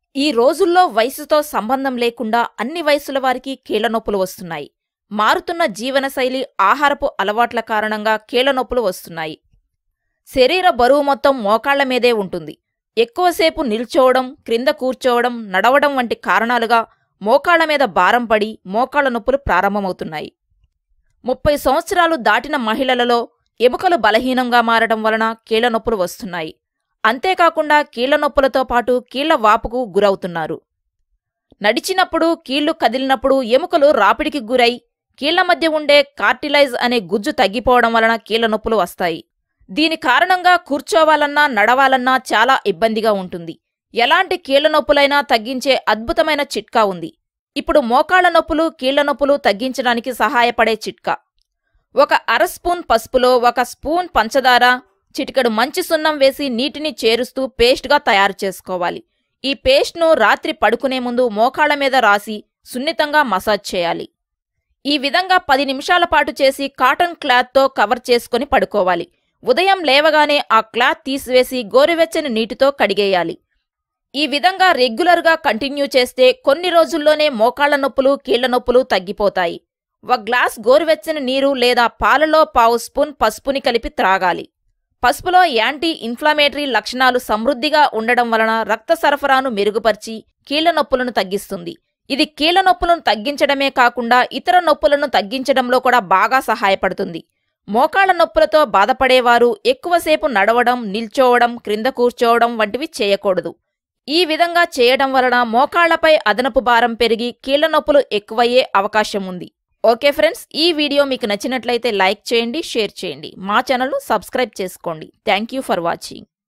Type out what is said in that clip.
ఈ రోజుల్లో వయసుతో సంబంధం లేకుండా అన్ని వయసుల వారికి కీళ్ల నొప్పులు వస్తున్నాయి మారుతున్న జీవనశైలి ఆహారపు అలవాట్ల కారణంగా కీళ్ల నొప్పులు వస్తున్నాయి శరీర బరువు మొత్తం మోకాళ్ల మీదే ఉంటుంది ఎక్కువసేపు నిల్చోవడం క్రింద కూర్చోవడం నడవడం వంటి కారణాలుగా మోకాళ్ల మీద భారం పడి మోకాళ్ల నొప్పులు ప్రారంభమవుతున్నాయి ముప్పై సంవత్సరాలు దాటిన మహిళలలో ఎముకలు బలహీనంగా మారడం వలన కీళ్ల నొప్పులు వస్తున్నాయి అంతేకాకుండా కీళ్ల నొప్పులతో పాటు కీళ్ల వాపుకు గురవుతున్నారు నడిచినప్పుడు కీళ్లు కదిలినప్పుడు ఎముకలు రాపిడికి గురై కీళ్ల మధ్య ఉండే కార్టిలైజ్ అనే గుజ్జు తగ్గిపోవడం వలన కీళ్ల నొప్పులు వస్తాయి దీని కారణంగా కూర్చోవాలన్నా నడవాలన్నా చాలా ఇబ్బందిగా ఉంటుంది ఎలాంటి కీళ్ల నొప్పులైనా తగ్గించే అద్భుతమైన చిట్కా ఉంది ఇప్పుడు మోకాళ్ల నొప్పులు కీళ్ల నొప్పులు తగ్గించడానికి సహాయపడే చిట్కా ఒక అర స్పూన్ పసుపులో ఒక స్పూన్ పంచదార చిటికెడు మంచి సున్నం వేసి నీటిని చేరుస్తూ పేస్ట్గా తయారు చేసుకోవాలి ఈ పేస్ట్ను రాత్రి పడుకునే ముందు మోకాళ్ల మీద రాసి సున్నితంగా మసాజ్ చేయాలి ఈ విధంగా పది నిమిషాల పాటు చేసి కాటన్ క్లాత్తో కవర్ చేసుకొని పడుకోవాలి ఉదయం లేవగానే ఆ క్లాత్ తీసివేసి గోరువెచ్చని నీటితో కడిగేయాలి ఈ విధంగా రెగ్యులర్గా కంటిన్యూ చేస్తే కొన్ని రోజుల్లోనే మోకాళ్ల నొప్పులు కీళ్ల నొప్పులు తగ్గిపోతాయి ఒక గ్లాస్ గోరువెచ్చని నీరు లేదా పాలలో పావు స్పూన్ పసుపుని కలిపి త్రాగాలి పసుపులో యాంటీ ఇన్ఫ్లమేటరీ లక్షణాలు సమృద్ధిగా ఉండడం వలన రక్త సరఫరాను మెరుగుపరిచి కీళ్ల నొప్పులను తగ్గిస్తుంది ఇది కీళ్ల నొప్పులను తగ్గించడమే కాకుండా ఇతర నొప్పులను తగ్గించడంలో కూడా బాగా సహాయపడుతుంది మోకాళ్ల నొప్పులతో బాధపడేవారు ఎక్కువసేపు నడవడం నిల్చోవడం క్రింద కూర్చోవడం వంటివి చేయకూడదు ఈ విధంగా చేయడం వలన మోకాళ్లపై అదనపు భారం పెరిగి కీళ్ల నొప్పులు ఎక్కువయ్యే అవకాశం ఉంది ఓకే ఫ్రెండ్స్ ఈ వీడియో మీకు నచ్చినట్లయితే లైక్ చేయండి షేర్ చేయండి మా ఛానల్ను సబ్స్క్రైబ్ చేసుకోండి థ్యాంక్ యూ ఫర్ వాచింగ్